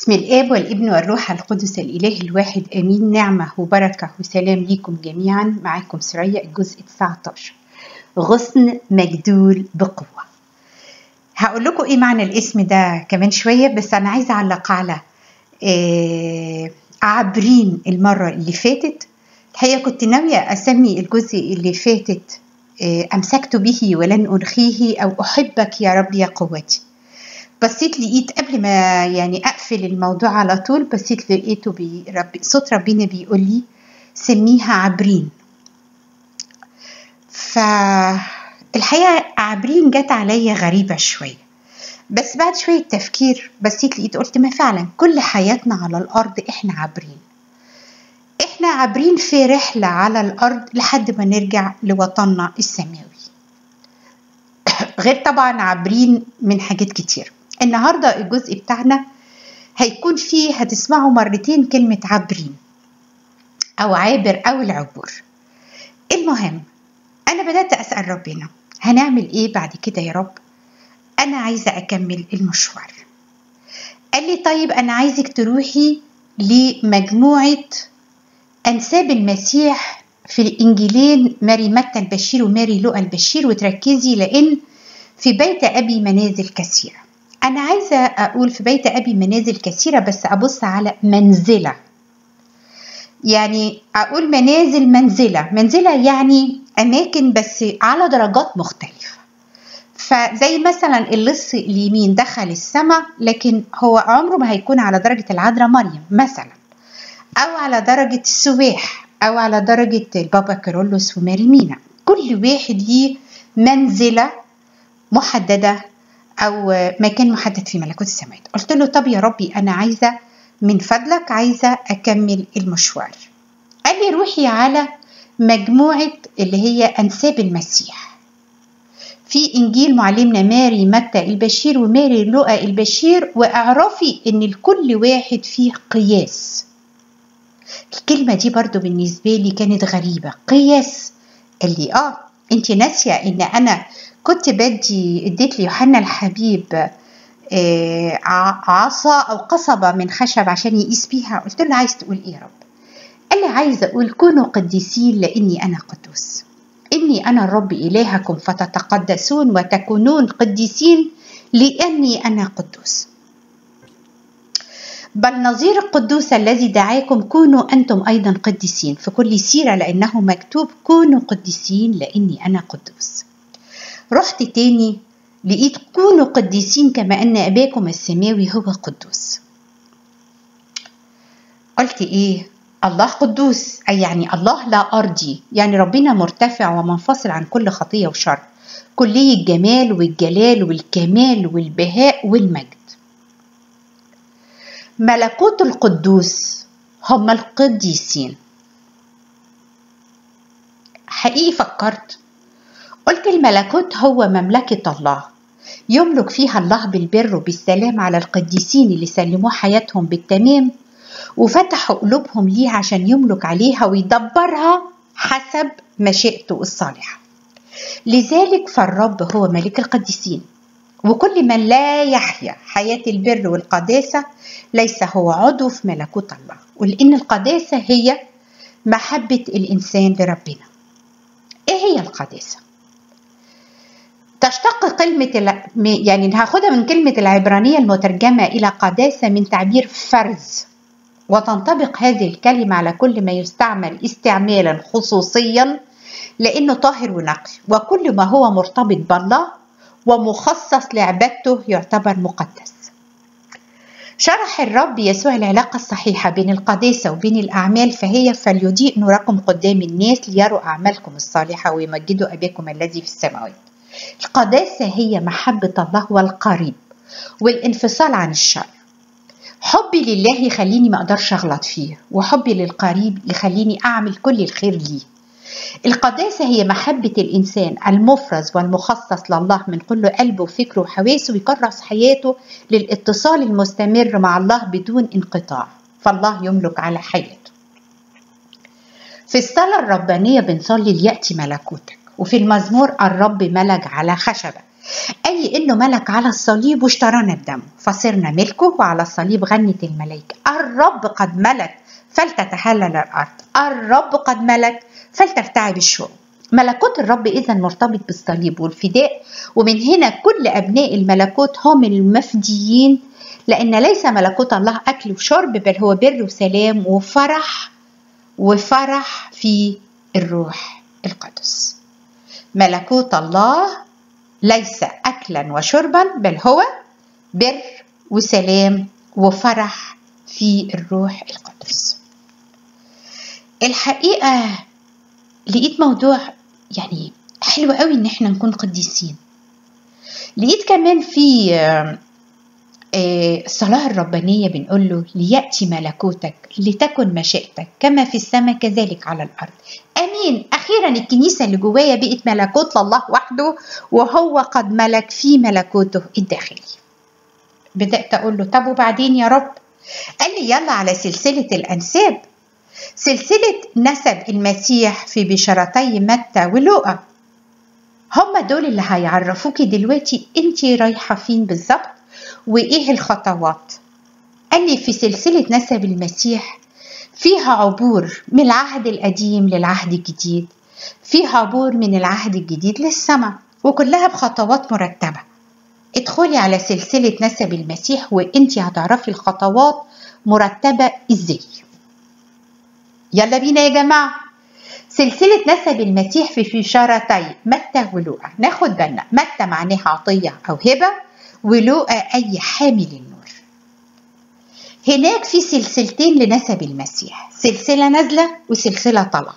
بسم الآب والابن والروح القدس الإله الواحد آمين نعمة وبركة وسلام ليكم جميعا معاكم سرية الجزء 19 غصن مجدول بقوة هقول لكم ايه معنى الاسم ده كمان شوية بس أنا عايزة أعلق على آه عابرين المرة اللي فاتت الحقيقة كنت ناوية أسمي الجزء اللي فاتت آه أمسكت به ولن أرخيه أو أحبك يا رب يا قوتي بصيت لقيت قبل ما يعني اقفل الموضوع على طول بصيت لقيته بي رب صوت ربنا بيقول لي سميها عبرين فالحقيقه عبرين جت عليا غريبه شويه بس بعد شويه تفكير بصيت لقيت قلت ما فعلا كل حياتنا على الارض احنا عابرين احنا عابرين في رحله على الارض لحد ما نرجع لوطننا السماوي غير طبعا عابرين من حاجات كتير النهاردة الجزء بتاعنا هيكون فيه هتسمعوا مرتين كلمة عابرين أو عابر أو العبور المهم أنا بدأت أسأل ربنا هنعمل إيه بعد كده يا رب أنا عايزة أكمل المشوار قال لي طيب أنا عايزك تروحي لمجموعة أنساب المسيح في الإنجيلين ماري متى البشير وماري لوقا البشير وتركزي لأن في بيت أبي منازل كثيرة أنا عايزة أقول في بيت أبي منازل كثيرة بس أبص على منزلة يعني أقول منازل منزلة منزلة يعني أماكن بس على درجات مختلفة فزي مثلا اللص اليمين دخل السماء لكن هو عمره ما هيكون على درجة العذراء مريم مثلا أو على درجة السواح أو على درجة البابا كارولوس وماري مينا كل واحد ليه منزلة محددة أو مكان محدد في ملكوت السماوات قلت له طب يا ربي أنا عايزة من فضلك عايزة أكمل المشوار قال لي روحي على مجموعة اللي هي أنساب المسيح في إنجيل معلمنا ماري متى البشير وماري لوقا البشير واعرفي إن لكل واحد فيه قياس الكلمة دي برضو بالنسبة لي كانت غريبة قياس قال لي آه أنت ناسية إن أنا كنت بدي اديت ليوحنا الحبيب عصا او قصبة من خشب عشان يقيس بيها قلت له عايز تقول ايه يا رب قال لي عايز اقول كونوا قديسين لاني انا قدوس اني انا الرب الهكم فتتقدسون وتكونون قديسين لاني انا قدوس بل نظير القدوس الذي دعاكم كونوا انتم ايضا قديسين في كل سيره لانه مكتوب كونوا قديسين لاني انا قدوس رحت تاني لقيت كونوا قديسين كما أن أباكم السماوي هو قدوس قلت إيه الله قدوس أي يعني الله لا أرضي يعني ربنا مرتفع ومنفصل عن كل خطية وشر كلية الجمال والجلال والكمال والبهاء والمجد ملكوت القدوس هم القديسين حقيقي فكرت قلت الملكوت هو مملكة الله يملك فيها الله بالبر وبالسلام على القديسين اللي سلموا حياتهم بالتمام وفتحوا قلوبهم ليه عشان يملك عليها ويدبرها حسب مشيئته الصالحة لذلك فالرب هو ملك القديسين وكل من لا يحيا حياة البر والقداسة ليس هو عضو في ملكوت الله ولأن القداسة هي محبة الإنسان لربنا إيه هي القداسة؟ تشتق كلمة يعني هاخدها من كلمة العبرانية المترجمة إلى قداسة من تعبير فرز وتنطبق هذه الكلمة على كل ما يستعمل استعمالا خصوصيا لأنه طاهر ونقي وكل ما هو مرتبط بالله ومخصص لعبادته يعتبر مقدس شرح الرب يسوع العلاقة الصحيحة بين القداسة وبين الأعمال فهي فليضيء نوركم قدام الناس ليروا أعمالكم الصالحة ويمجدوا أباكم الذي في السماوات القداسة هي محبة الله والقريب والانفصال عن الشر حبي لله يخليني ما أقدرش أغلط فيه وحبي للقريب يخليني أعمل كل الخير ليه القداسة هي محبة الإنسان المفرز والمخصص لله من كل قلبه وفكره وحواسه ويكرس حياته للاتصال المستمر مع الله بدون انقطاع فالله يملك على حياته في الصلاة الربانية بنصلي ليأتي ملكوتك وفي المزمور الرب ملك على خشبة أي إنه ملك على الصليب واشترانا بدمه فصرنا ملكه وعلى الصليب غنت الملائكة الرب قد ملك فلتتهلل الأرض الرب قد ملك فلترتعب الشؤم ملكوت الرب إذا مرتبط بالصليب والفداء ومن هنا كل أبناء الملكوت هم المفديين لأن ليس ملكوت الله أكل وشرب بل هو بر وسلام وفرح وفرح في الروح القدس ملكوت الله ليس أكلا وشربا بل هو بر وسلام وفرح في الروح القدس الحقيقة لقيت موضوع يعني حلو قوي ان احنا نكون قديسين لقيت كمان في الصلاة الربانية بنقول له ليأتي ملكوتك لتكن مشيئتك كما في السماء كذلك على الأرض أمين أخيرا الكنيسة اللي جوايا بقت ملكوت لله وحده وهو قد ملك في ملكوته الداخلي بدأت أقول له طب وبعدين يا رب قال لي يلا على سلسلة الأنساب سلسلة نسب المسيح في بشارتي متى ولوقا هما دول اللي هيعرفوكي دلوقتي انت رايحة فين بالظبط وايه الخطوات قال لي في سلسلة نسب المسيح فيها عبور من العهد القديم للعهد الجديد فيها عبور من العهد الجديد للسماء وكلها بخطوات مرتبة ادخلي على سلسلة نسب المسيح وانت هتعرفي الخطوات مرتبة ازاي يلا بينا يا جماعة سلسلة نسب المسيح في فشارتي متى ولوقا ناخد بالنا متى معناها عطية أو هبة ولوقا أي حامل النور هناك في سلسلتين لنسب المسيح سلسلة نازلة وسلسلة طالعة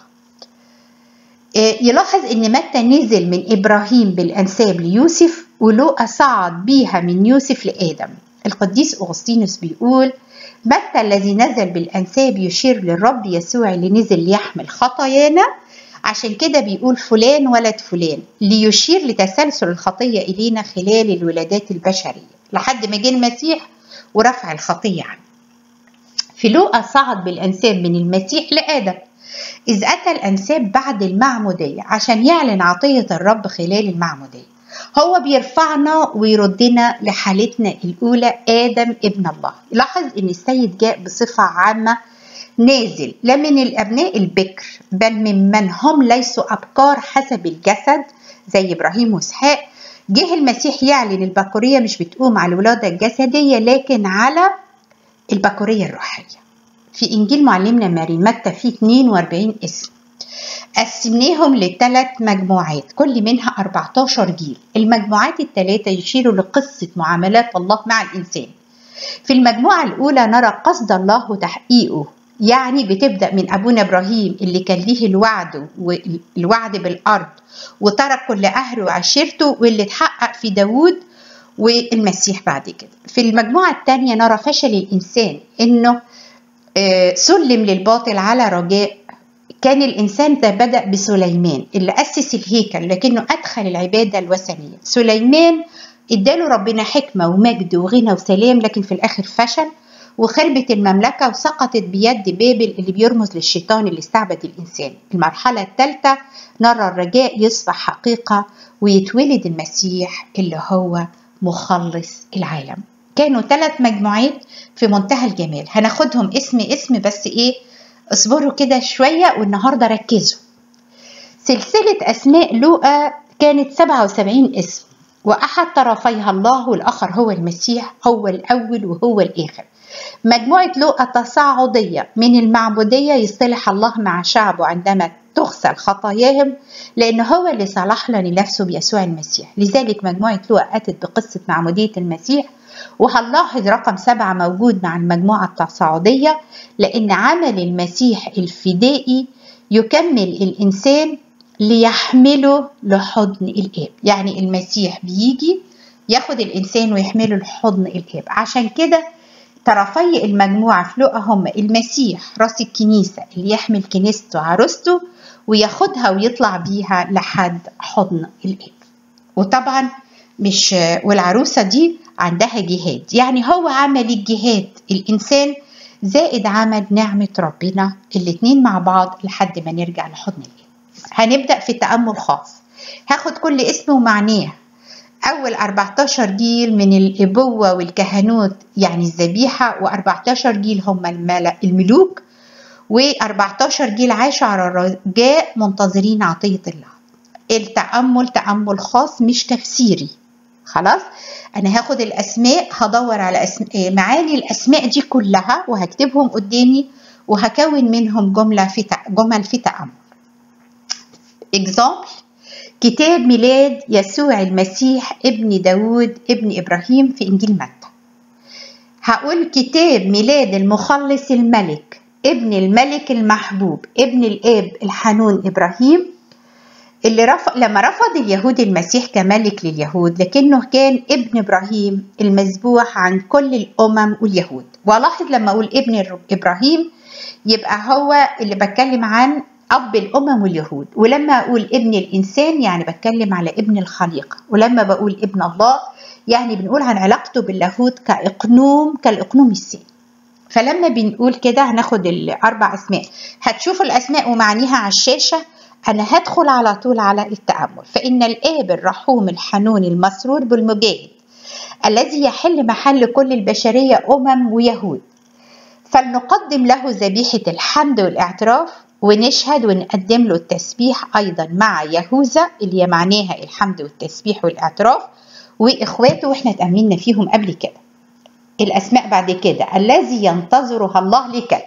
يلاحظ ان متى نزل من ابراهيم بالانساب ليوسف ولوقا صعد بيها من يوسف لادم القديس اغسطينوس بيقول متى الذي نزل بالانساب يشير للرب يسوع اللي نزل ليحمل خطايانا عشان كده بيقول فلان ولد فلان ليشير لتسلسل الخطية إلينا خلال الولادات البشرية لحد ما جه المسيح ورفع الخطية عنه في لوقا صعد بالأنساب من المسيح لآدم إذ أتى الأنساب بعد المعمودية عشان يعلن عطية الرب خلال المعمودية هو بيرفعنا ويردنا لحالتنا الأولى آدم ابن الله لاحظ أن السيد جاء بصفة عامة نازل لا من الأبناء البكر بل ممن هم ليسوا أبكار حسب الجسد زي إبراهيم وإسحاق جه المسيح يعلن البكورية مش بتقوم على الولادة الجسدية لكن على البكورية الروحية في إنجيل معلمنا ماري متى فيه 42 اسم قسمناهم لثلاث مجموعات كل منها 14 جيل المجموعات الثلاثة يشيروا لقصة معاملات الله مع الإنسان في المجموعة الأولى نرى قصد الله وتحقيقه يعني بتبدأ من أبونا إبراهيم اللي كان ليه الوعد والوعد بالأرض وترك كل أهله وعشيرته واللي اتحقق في داوود والمسيح بعد كده في المجموعة الثانية نرى فشل الإنسان إنه سلم للباطل على رجاء كان الإنسان ده بدأ بسليمان اللي أسس الهيكل لكنه أدخل العبادة الوثنية سليمان اداله ربنا حكمة ومجد وغنى وسلام لكن في الآخر فشل وخربت المملكة وسقطت بيد بابل اللي بيرمز للشيطان اللي استعبد الإنسان المرحلة الثالثة نرى الرجاء يصبح حقيقة ويتولد المسيح اللي هو مخلص العالم كانوا ثلاث مجموعات في منتهى الجمال هناخدهم اسم اسم بس ايه اصبروا كده شوية والنهاردة ركزوا سلسلة أسماء لوقا كانت 77 اسم وأحد طرفيها الله والآخر هو المسيح هو الأول وهو الآخر مجموعة لوقا تصاعدية من المعبودية يصطلح الله مع شعبه عندما تغسل خطاياهم لأنه هو اللي صلح لنا لنفسه بيسوع المسيح لذلك مجموعة لوقا أتت بقصة معمودية المسيح وهنلاحظ رقم سبعة موجود مع المجموعة التصاعدية لأن عمل المسيح الفدائي يكمل الإنسان ليحمله لحضن الآب يعني المسيح بيجي ياخد الإنسان ويحمله لحضن الآب عشان كده طرفي المجموعة في لقا هم المسيح راس الكنيسة اللي يحمل كنيسته عروسته وياخدها ويطلع بيها لحد حضن الآب وطبعا مش والعروسة دي عندها جهاد يعني هو عمل الجهاد الإنسان زائد عمل نعمة ربنا الاتنين مع بعض لحد ما نرجع لحضن الآب هنبدأ في تأمل خاص هاخد كل اسم ومعناه أول 14 جيل من الإبوة والكهنوت يعني الذبيحة و14 جيل هم الملوك و14 جيل عاشوا على الرجاء منتظرين عطية الله التأمل تأمل خاص مش تفسيري خلاص أنا هاخد الأسماء هدور على أسماء معاني الأسماء دي كلها وهكتبهم قدامي وهكون منهم جملة في جمل في تأمل example كتاب ميلاد يسوع المسيح ابن داود ابن إبراهيم في إنجيل متى هقول كتاب ميلاد المخلص الملك ابن الملك المحبوب ابن الآب الحنون إبراهيم اللي رفض لما رفض اليهود المسيح كملك لليهود لكنه كان ابن إبراهيم المذبوح عن كل الأمم واليهود ولاحظ لما أقول ابن إبراهيم يبقى هو اللي بتكلم عن أب الأمم واليهود ولما أقول ابن الإنسان يعني بتكلم على ابن الخليقة ولما بقول ابن الله يعني بنقول عن علاقته باللاهوت كإقنوم كالإقنوم السين فلما بنقول كده هناخد الأربع أسماء هتشوفوا الأسماء ومعانيها على الشاشة أنا هدخل على طول على التأمل فإن الآب الرحوم الحنون المسرور بالمجاهد الذي يحل محل كل البشرية أمم ويهود فلنقدم له ذبيحة الحمد والاعتراف ونشهد ونقدم له التسبيح أيضا مع يهوذا اللي معناها الحمد والتسبيح والاعتراف وإخواته وإحنا تأملنا فيهم قبل كده الأسماء بعد كده الذي ينتظرها الله لكي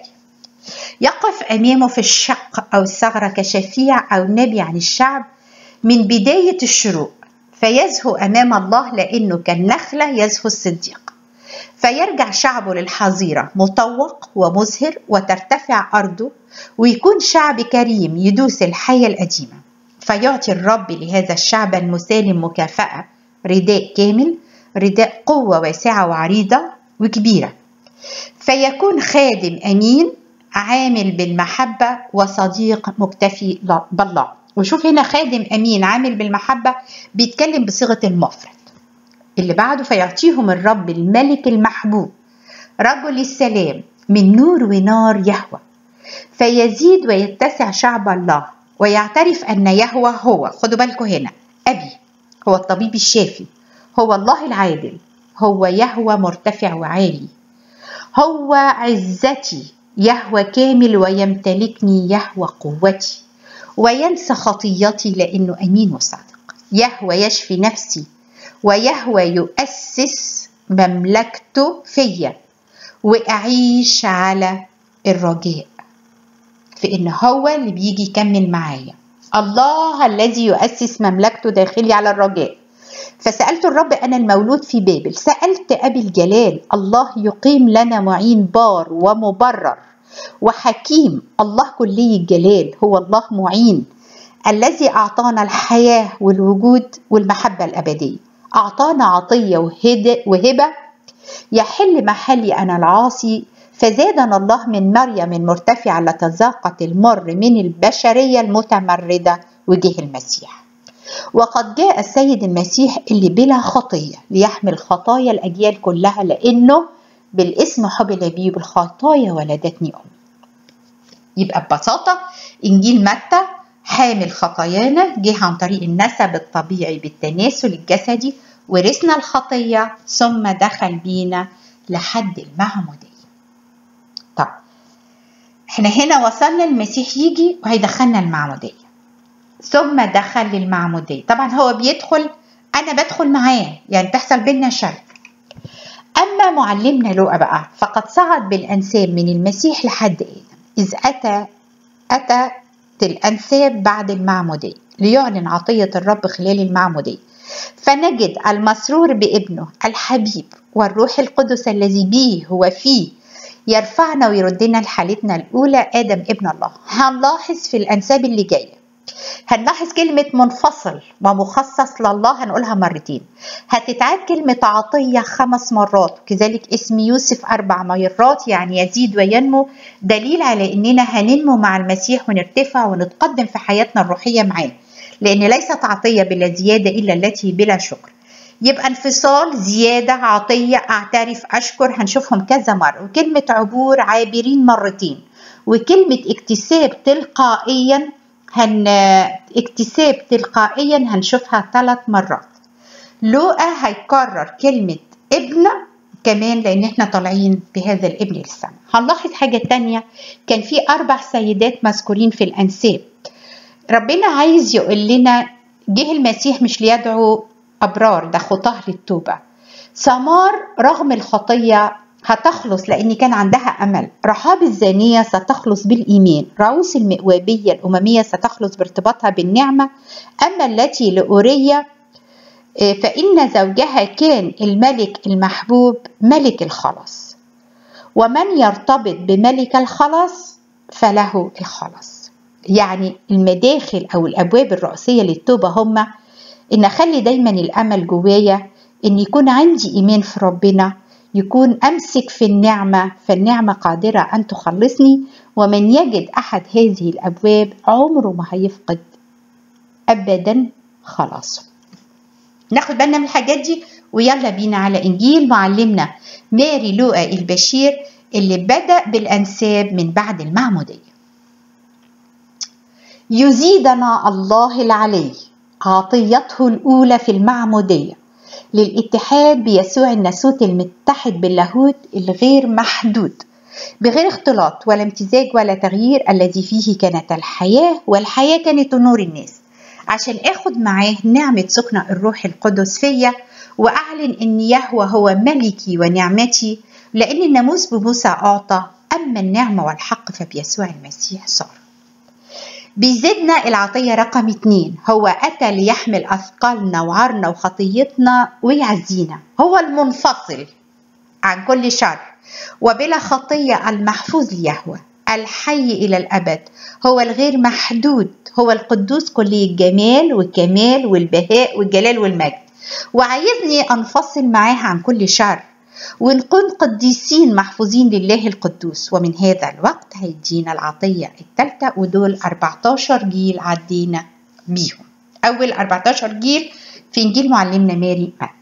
يقف أمامه في الشق أو الثغرة كشفيع أو نبي عن الشعب من بداية الشروق فيزهو أمام الله لأنه كالنخلة يزهو الصديق فيرجع شعبه للحظيرة مطوق ومزهر وترتفع أرضه ويكون شعب كريم يدوس الحية القديمة فيعطي الرب لهذا الشعب المسالم مكافأة رداء كامل رداء قوة واسعة وعريضة وكبيرة فيكون خادم أمين عامل بالمحبة وصديق مكتفي بالله وشوف هنا خادم أمين عامل بالمحبة بيتكلم بصيغة المفرد اللي بعده فيعطيهم الرب الملك المحبوب رجل السلام من نور ونار يهوى فيزيد ويتسع شعب الله ويعترف أن يهوى هو خدوا بالكم هنا أبي هو الطبيب الشافي هو الله العادل هو يهوى مرتفع وعالي هو عزتي يهوى كامل ويمتلكني يهوى قوتي وينسى خطيتي لأنه أمين وصادق يهوى يشفي نفسي ويهوى يؤسس مملكته فيا وأعيش على الرجاء في إن هو اللي بيجي يكمل معايا الله الذي يؤسس مملكته داخلي على الرجاء فسألت الرب أنا المولود في بابل سألت أبي الجلال الله يقيم لنا معين بار ومبرر وحكيم الله كلي الجلال هو الله معين الذي أعطانا الحياة والوجود والمحبة الأبدية أعطانا عطية وهبة يحل محلي أنا العاصي فزادنا الله من مريم المرتفعة التي ذاقت المر من البشرية المتمردة وجه المسيح وقد جاء السيد المسيح اللي بلا خطية ليحمل خطايا الأجيال كلها لأنه بالاسم حبل بي بالخطايا ولدتني أمي يبقى ببساطة إنجيل متى حامل خطايانا جه عن طريق النسب الطبيعي بالتناسل الجسدي ورثنا الخطية ثم دخل بينا لحد المعمودية طب احنا هنا وصلنا المسيح يجي وهيدخلنا المعمودية ثم دخل للمعمودية طبعا هو بيدخل أنا بدخل معاه يعني تحصل بينا شركة أما معلمنا لوقا بقى فقد صعد بالأنساب من المسيح لحد آدم إذ أتى أتى الأنساب بعد المعمودية ليعلن عطية الرب خلال المعمودية فنجد المسرور بابنه الحبيب والروح القدس الذي به هو فيه يرفعنا ويردنا لحالتنا الأولى آدم ابن الله هنلاحظ في الأنساب اللي جاية هنلاحظ كلمة منفصل ومخصص لله هنقولها مرتين هتتعاد كلمة عطية خمس مرات كذلك اسم يوسف أربع مرات يعني يزيد وينمو دليل على إننا هننمو مع المسيح ونرتفع ونتقدم في حياتنا الروحية معاه لأن ليست عطية بلا زيادة إلا التي بلا شكر يبقى انفصال زيادة عطية أعترف أشكر هنشوفهم كذا مرة وكلمة عبور عابرين مرتين وكلمة اكتساب تلقائيا هن اكتساب تلقائيا هنشوفها ثلاث مرات لوقا هيكرر كلمة ابن كمان لان احنا طالعين بهذا الابن للسماء هنلاحظ حاجة تانية كان في اربع سيدات مذكورين في الانساب ربنا عايز يقول لنا جه المسيح مش ليدعو ابرار ده خطاه للتوبة سمار رغم الخطية هتخلص لأن كان عندها أمل رحاب الزانية ستخلص بالإيمان رؤوس المئوابية الأممية ستخلص بارتباطها بالنعمة أما التي لأورية فإن زوجها كان الملك المحبوب ملك الخلاص ومن يرتبط بملك الخلاص فله الخلاص يعني المداخل أو الأبواب الرئيسية للتوبة هما إن أخلي دايما الأمل جوايا إن يكون عندي إيمان في ربنا يكون أمسك في النعمة فالنعمة قادرة أن تخلصني ومن يجد أحد هذه الأبواب عمره ما هيفقد أبدا خلاصه ناخد بالنا من الحاجات دي ويلا بينا على إنجيل معلمنا ماري لوقا البشير اللي بدأ بالأنساب من بعد المعمودية يزيدنا الله العلي عطيته الأولى في المعمودية للاتحاد بيسوع الناسوت المتحد باللاهوت الغير محدود بغير اختلاط ولا امتزاج ولا تغيير الذي فيه كانت الحياة والحياة كانت نور الناس عشان اخد معاه نعمة سكن الروح القدس فيا واعلن ان يهوى هو ملكي ونعمتي لان الناموس بموسى اعطى اما النعمة والحق فبيسوع المسيح صار بيزيدنا العطية رقم اتنين هو أتى ليحمل أثقالنا وعارنا وخطيتنا ويعزينا هو المنفصل عن كل شر وبلا خطية المحفوظ ليهوى الحي إلى الأبد هو الغير محدود هو القدوس كلي الجمال والكمال والبهاء والجلال والمجد وعايزني أنفصل معاه عن كل شر ونكون قديسين محفوظين لله القدوس ومن هذا الوقت هيدينا العطية الثالثة ودول 14 جيل عدينا بيهم أول 14 جيل في إنجيل معلمنا ماري مات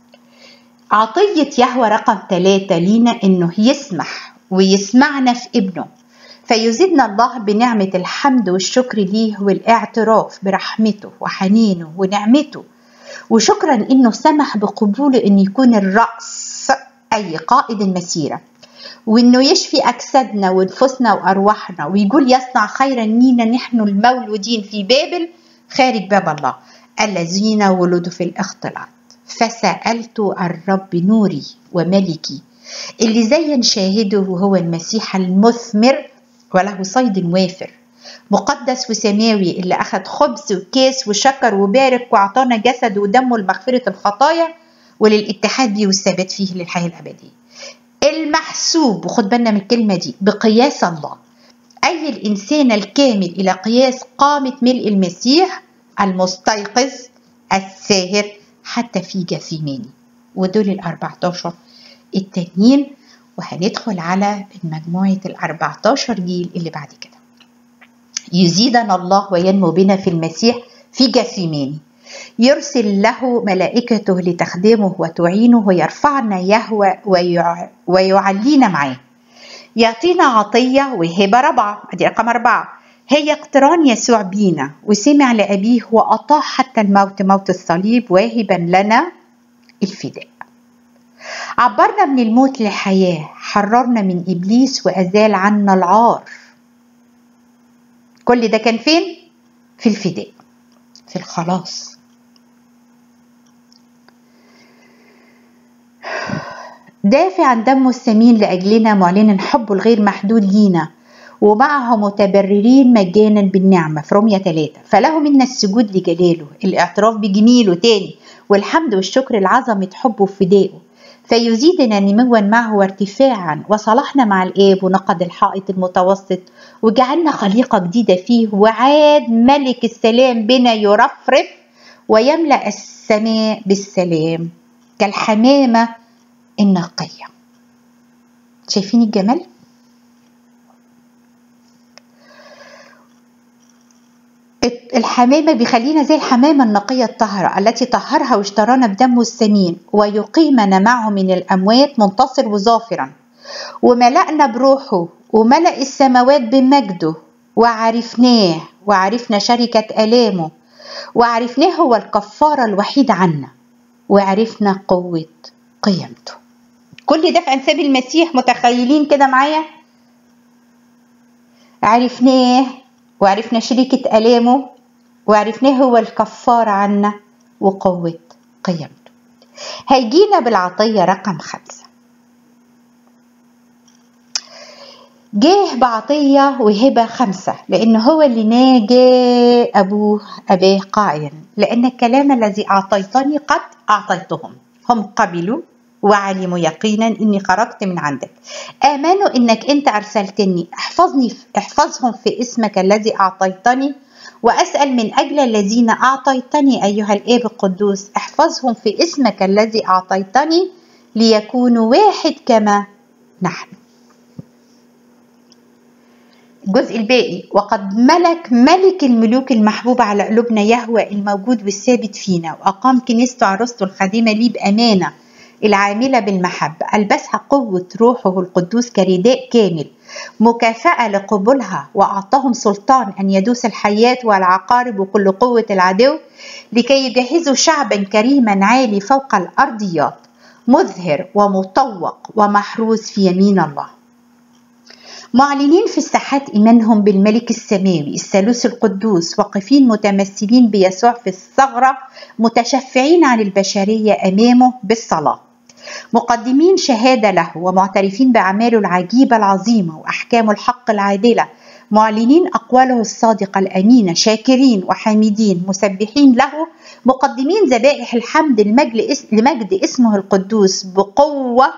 عطية يهوى رقم ثلاثة لينا إنه يسمح ويسمعنا في ابنه فيزيدنا الله بنعمة الحمد والشكر ليه والاعتراف برحمته وحنينه ونعمته وشكرا إنه سمح بقبوله إنه يكون الرأس أي قائد المسيرة وإنه يشفي أجسادنا ونفوسنا وأرواحنا ويقول يصنع خيرا لينا نحن المولودين في بابل خارج باب الله الذين ولدوا في الاختلاط فسألت الرب نوري وملكي اللي زين شاهده وهو المسيح المثمر وله صيد وافر مقدس وسماوي اللي أخذ خبز وكاس وشكر وبارك وأعطانا جسد ودمه لمغفرة الخطايا وللاتحاد بيه والثبات فيه للحياة الأبدية المحسوب وخد بالنا من الكلمة دي بقياس الله أي الإنسان الكامل إلى قياس قامة ملء المسيح المستيقظ الساهر حتى في جثيماني ودول الأربعتاشر التانيين وهندخل على مجموعة الأربعتاشر جيل اللي بعد كده يزيدنا الله وينمو بنا في المسيح في جثيماني يرسل له ملائكته لتخدمه وتعينه ويرفعنا يهوى ويع... ويعلينا معاه يعطينا عطية وهبة رابعة دي رقم أربعة هي اقتران يسوع بينا وسمع لأبيه وأطاع حتى الموت موت الصليب واهبا لنا الفداء عبرنا من الموت للحياة حررنا من إبليس وأزال عنا العار كل ده كان فين؟ في الفداء في الخلاص دافع عن دمه الثمين لأجلنا معلنا حبه الغير محدود لينا ومعه متبررين مجانا بالنعمة في رومية 3 فله منا السجود لجلاله الاعتراف بجميله تاني والحمد والشكر لعظمة حبه وفدائه فيزيدنا نموا معه وارتفاعا وصلحنا مع الآب ونقض الحائط المتوسط وجعلنا خليقة جديدة فيه وعاد ملك السلام بنا يرفرف ويملأ السماء بالسلام كالحمامة النقية شايفين الجمال؟ الحمامة بيخلينا زي الحمامة النقية الطاهرة التي طهرها واشترانا بدمه الثمين ويقيمنا معه من الأموات منتصر وظافرا وملأنا بروحه وملأ السماوات بمجده وعرفناه وعرفنا شركة آلامه وعرفناه هو الكفارة الوحيد عنا وعرفنا قوة قيمته كل ده في أنساب المسيح متخيلين كده معايا عرفناه وعرفنا شريكة ألامه وعرفناه هو الكفار عنا وقوة قيمته هيجينا بالعطية رقم خمسة جه بعطية وهبة خمسة لأن هو اللي ناجى أبوه أباه قائلا لأن الكلام الذي أعطيتني قد أعطيتهم هم قبلوا وعلموا يقينا اني خرجت من عندك امنوا انك انت ارسلتني احفظني احفظهم في اسمك الذي اعطيتني واسال من اجل الذين اعطيتني ايها الاب القدوس احفظهم في اسمك الذي اعطيتني ليكونوا واحد كما نحن الجزء الباقي وقد ملك ملك الملوك المحبوب على قلوبنا يهوى الموجود والثابت فينا وأقام كنيسته عروسته الخادمة لي بأمانة العاملة بالمحبة ألبسها قوة روحه القدوس كرداء كامل مكافأة لقبولها وأعطاهم سلطان أن يدوس الحيات والعقارب وكل قوة العدو لكي يجهزوا شعبا كريما عالي فوق الأرضيات مزهر ومطوق ومحروس في يمين الله معلنين في الساحات إيمانهم بالملك السماوي الثالوث القدوس واقفين متمثلين بيسوع في الثغرة متشفعين عن البشرية أمامه بالصلاة مقدمين شهادة له ومعترفين بأعماله العجيبة العظيمة وأحكامه الحق العادلة معلنين أقواله الصادقة الأمينة شاكرين وحامدين مسبحين له مقدمين ذبائح الحمد لمجد اسمه القدوس بقوة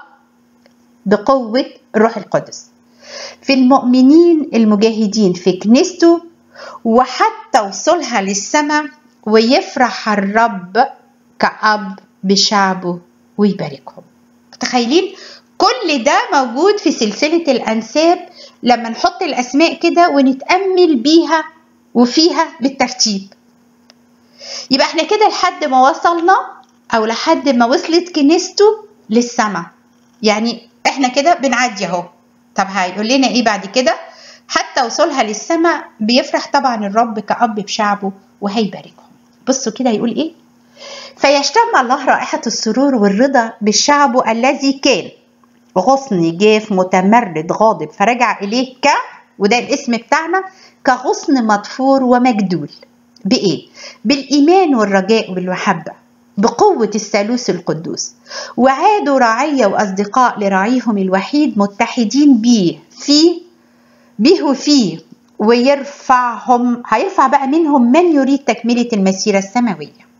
بقوة الروح القدس في المؤمنين المجاهدين في كنيسته وحتى وصولها للسماء ويفرح الرب كأب بشعبه ويباركهم متخيلين كل ده موجود في سلسلة الأنساب لما نحط الأسماء كده ونتأمل بيها وفيها بالترتيب يبقى احنا كده لحد ما وصلنا أو لحد ما وصلت كنيسته للسماء يعني احنا كده بنعدي اهو طب هيقول لنا ايه بعد كده حتى وصولها للسماء بيفرح طبعا الرب كأب بشعبه وهيباركهم بصوا كده يقول ايه فيشتم الله رائحة السرور والرضا بالشعب الذي كان غصن جاف متمرد غاضب فرجع إليه ك وده الاسم بتاعنا كغصن مطفور ومجدول بإيه؟ بالإيمان والرجاء والمحبة بقوة الثالوث القدوس وعادوا رعية وأصدقاء لرعيهم الوحيد متحدين به في به وفيه ويرفعهم هيرفع بقى منهم من يريد تكملة المسيرة السماوية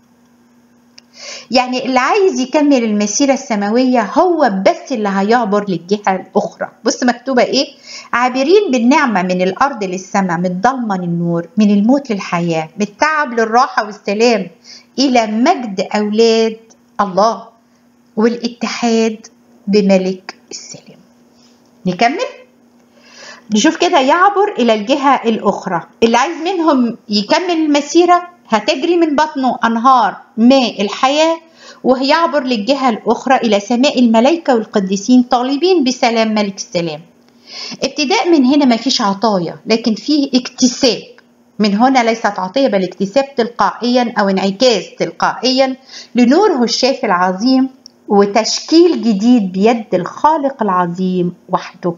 يعني اللي عايز يكمل المسيرة السماوية هو بس اللي هيعبر للجهة الأخرى بص مكتوبة إيه عابرين بالنعمة من الأرض للسماء من الضلمة للنور من الموت للحياة من التعب للراحة والسلام إلى مجد أولاد الله والاتحاد بملك السلام نكمل نشوف كده يعبر إلى الجهة الأخرى اللي عايز منهم يكمل المسيرة هتجري من بطنه أنهار ماء الحياة وهيعبر للجهة الأخرى إلى سماء الملائكة والقديسين طالبين بسلام ملك السلام ابتداء من هنا ما فيش عطايا لكن فيه اكتساب من هنا ليست عطية بل اكتساب تلقائيا أو انعكاس تلقائيا لنوره الشافي العظيم وتشكيل جديد بيد الخالق العظيم وحده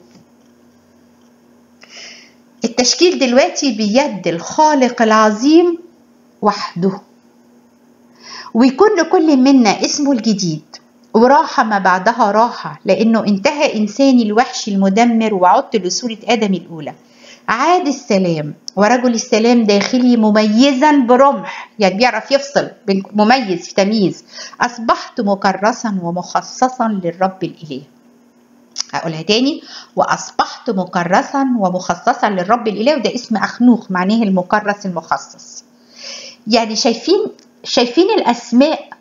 التشكيل دلوقتي بيد الخالق العظيم وحده ويكون لكل منا اسمه الجديد وراحة ما بعدها راحة لأنه انتهى إنساني الوحش المدمر وعدت لصورة آدم الأولى عاد السلام ورجل السلام داخلي مميزا برمح يعني بيعرف يفصل مميز في تمييز أصبحت مكرسا ومخصصا للرب الإله هقولها تاني وأصبحت مكرسا ومخصصا للرب الإله وده اسم أخنوخ معناه المكرس المخصص يعني شايفين شايفين الأسماء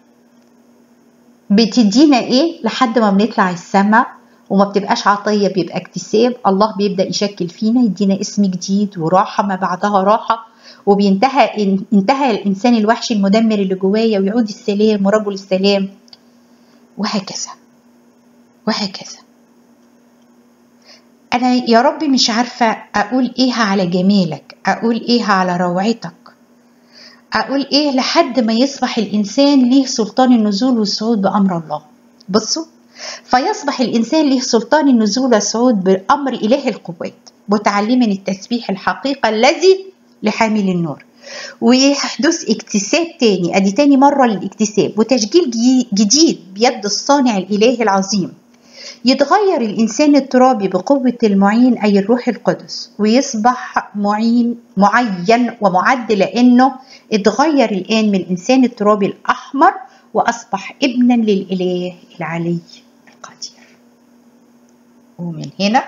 بتدينا إيه لحد ما بنطلع السماء وما بتبقاش عطية بيبقى اكتساب الله بيبدأ يشكل فينا يدينا اسم جديد وراحة ما بعدها راحة وبينتهى انتهى الإنسان الوحش المدمر اللي جوايا ويعود السلام ورجل السلام وهكذا وهكذا أنا يا رب مش عارفة أقول إيه على جمالك أقول إيه على روعتك اقول ايه لحد ما يصبح الانسان ليه سلطان النزول والصعود بامر الله بصوا فيصبح الانسان له سلطان النزول والصعود بامر اله القوات متعلما التسبيح الحقيقه الذي لحامل النور ويحدث اكتساب تاني ادي تاني مره للاكتساب وتشجيل جديد بيد الصانع الالهي العظيم يتغير الإنسان الترابي بقوة المعين أي الروح القدس ويصبح معين معين ومعد لأنه اتغير الآن من الإنسان الترابي الأحمر وأصبح ابنا للإله العلي القدير ومن هنا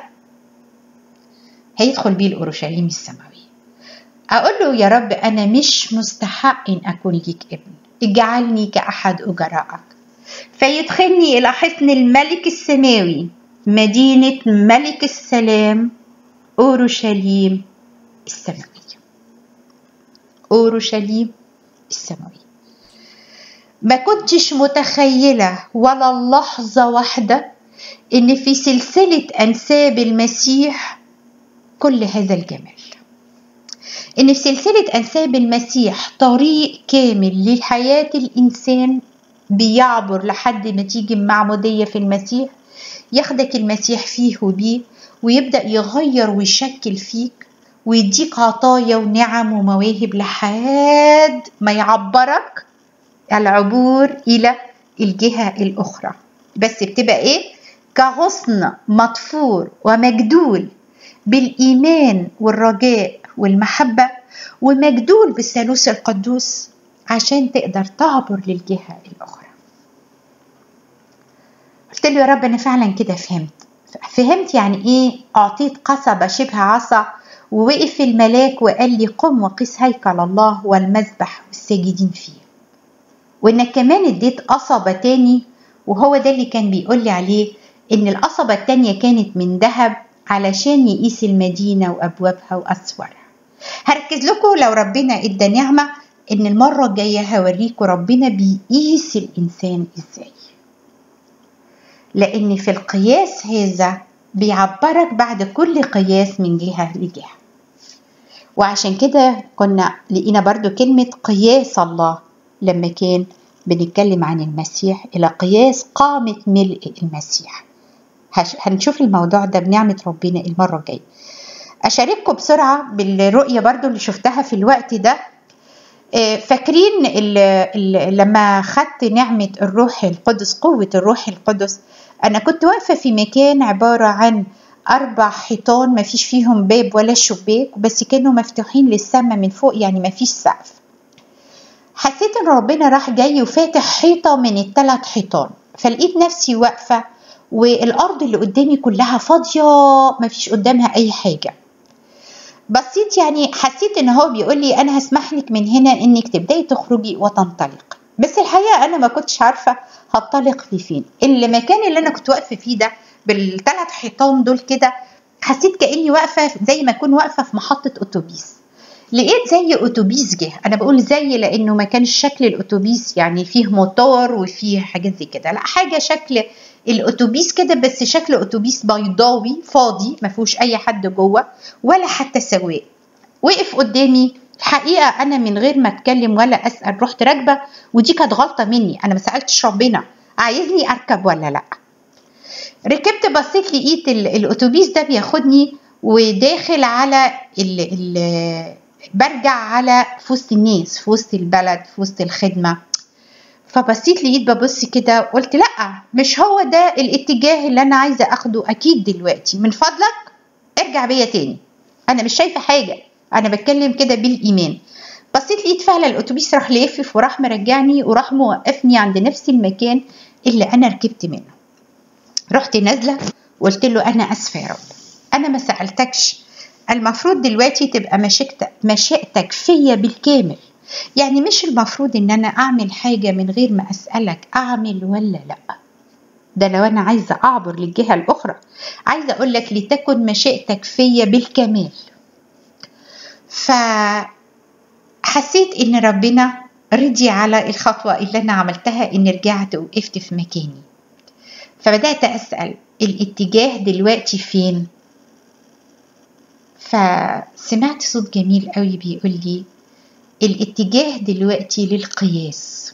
هيدخل بيه الأورشليم السماوي أقول له يا رب أنا مش مستحق إن أكون ليك ابن اجعلني كأحد أجرائك فيدخلني إلى حصن الملك السماوي مدينة ملك السلام أورشليم السماوية أورشليم السماوية ما كنتش متخيلة ولا لحظة واحدة إن في سلسلة أنساب المسيح كل هذا الجمال إن في سلسلة أنساب المسيح طريق كامل لحياة الإنسان بيعبر لحد ما تيجي المعمودية في المسيح ياخدك المسيح فيه وبيه ويبدأ يغير ويشكل فيك ويديك عطايا ونعم ومواهب لحد ما يعبرك العبور إلى الجهة الأخرى بس بتبقى إيه؟ كغصن مطفور ومجدول بالإيمان والرجاء والمحبة ومجدول بالثالوث القدوس عشان تقدر تعبر للجهة الأخرى قلت له يا رب أنا فعلا كده فهمت فهمت يعني إيه أعطيت قصبة شبه عصا ووقف الملاك وقال لي قم وقس هيكل الله والمذبح والساجدين فيه وإنك كمان اديت قصبة تاني وهو ده اللي كان بيقول لي عليه إن القصبة التانية كانت من ذهب علشان يقيس المدينة وأبوابها وأسوارها هركز لكم لو ربنا ادى نعمة ان المرة الجاية هوريكم ربنا بيقيس الانسان ازاي لان في القياس هذا بيعبرك بعد كل قياس من جهة لجهة وعشان كده كنا لقينا برضو كلمة قياس الله لما كان بنتكلم عن المسيح إلى قياس قامة ملء المسيح هنشوف الموضوع ده بنعمة ربنا المرة الجاية أشارككم بسرعة بالرؤية برضو اللي شفتها في الوقت ده فاكرين ال ال لما خدت نعمة الروح القدس قوة الروح القدس أنا كنت واقفة في مكان عبارة عن أربع حيطان ما فيش فيهم باب ولا شباك بس كانوا مفتوحين للسماء من فوق يعني ما فيش سقف حسيت إن ربنا راح جاي وفاتح حيطة من الثلاث حيطان فلقيت نفسي واقفة والأرض اللي قدامي كلها فاضية ما فيش قدامها أي حاجة بصيت يعني حسيت ان هو بيقول لي انا هسمح لك من هنا انك تبداي تخرجي وتنطلق بس الحقيقه انا ما كنتش عارفه هنطلق لفين المكان اللي انا كنت واقفه فيه ده بالثلاث حيطان دول كده حسيت كاني واقفه زي ما اكون واقفه في محطه اتوبيس لقيت زي اتوبيس جه انا بقول زي لانه ما كانش شكل الاتوبيس يعني فيه موتور وفيه حاجات زي كده لا حاجه شكل الاتوبيس كده بس شكل اتوبيس بيضاوي فاضي ما فيهوش اي حد جوه ولا حتى سواق وقف قدامي الحقيقه انا من غير ما اتكلم ولا اسال رحت راكبه ودي كانت غلطه مني انا ما سالتش ربنا عايزني اركب ولا لا ركبت بصيت لقيت الاتوبيس ده بياخدني وداخل على ال ال برجع على في وسط الناس في وسط البلد في وسط الخدمه فبصيت لقيت ببص كده قلت لا مش هو ده الاتجاه اللي انا عايزه اخده اكيد دلوقتي من فضلك ارجع بيا تاني انا مش شايفه حاجه انا بتكلم كده بالايمان بصيت لقيت فعلا الاتوبيس راح لافف وراح مرجعني وراح موقفني عند نفس المكان اللي انا ركبت منه رحت نازله وقلت له انا اسفه يا رب انا ما سالتكش المفروض دلوقتي تبقى مشيئتك مشيئتك فيا بالكامل يعني مش المفروض ان انا اعمل حاجه من غير ما اسالك اعمل ولا لا ده لو انا عايزه اعبر للجهه الاخرى عايزه اقول لك لتكن مشيئتك فيا بالكمال فحسيت ان ربنا رضي على الخطوه اللي انا عملتها ان رجعت وقفت في مكاني فبدات اسال الاتجاه دلوقتي فين فسمعت صوت جميل قوي بيقول لي الاتجاه دلوقتي للقياس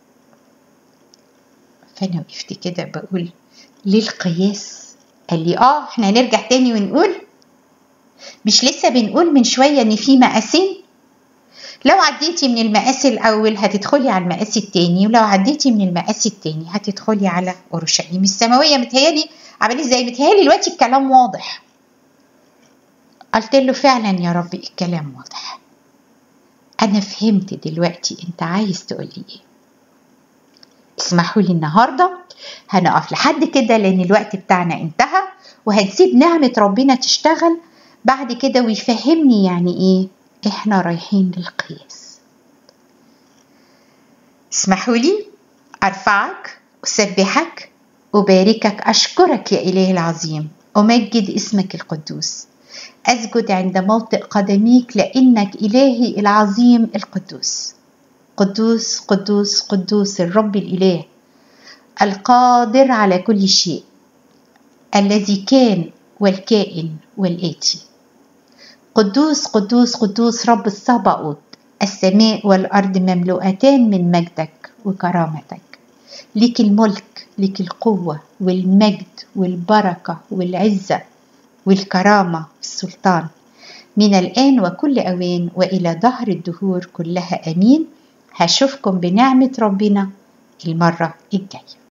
فانا وقفت كده بقول للقياس قال لي اه احنا هنرجع تاني ونقول مش لسه بنقول من شويه ان في مقاسين لو عديتي من المقاس الاول هتدخلي على المقاس التاني ولو عديتي من المقاس التاني هتدخلي على اورشليم السماويه متهيالي عملي ازاي متهيالي دلوقتي الكلام واضح قلت له فعلا يا رب الكلام واضح انا فهمت دلوقتي انت عايز تقولي ايه اسمحوا لي النهارده هنقف لحد كده لان الوقت بتاعنا انتهى وهنسيب نعمه ربنا تشتغل بعد كده ويفهمني يعني ايه احنا رايحين للقياس اسمحوا لي ارفعك اسبحك اباركك اشكرك يا اله العظيم امجد اسمك القدوس اسجد عند موطئ قدميك لانك الهي العظيم القدوس قدوس قدوس قدوس الرب الاله القادر على كل شيء الذي كان والكائن والاتي قدوس قدوس قدوس رب الصبأوت السماء والأرض مملوءتان من مجدك وكرامتك لك الملك لك القوة والمجد والبركة والعزة والكرامة والسلطان من الآن وكل أوان وإلى ظهر الدهور كلها أمين هشوفكم بنعمة ربنا المرة الجاية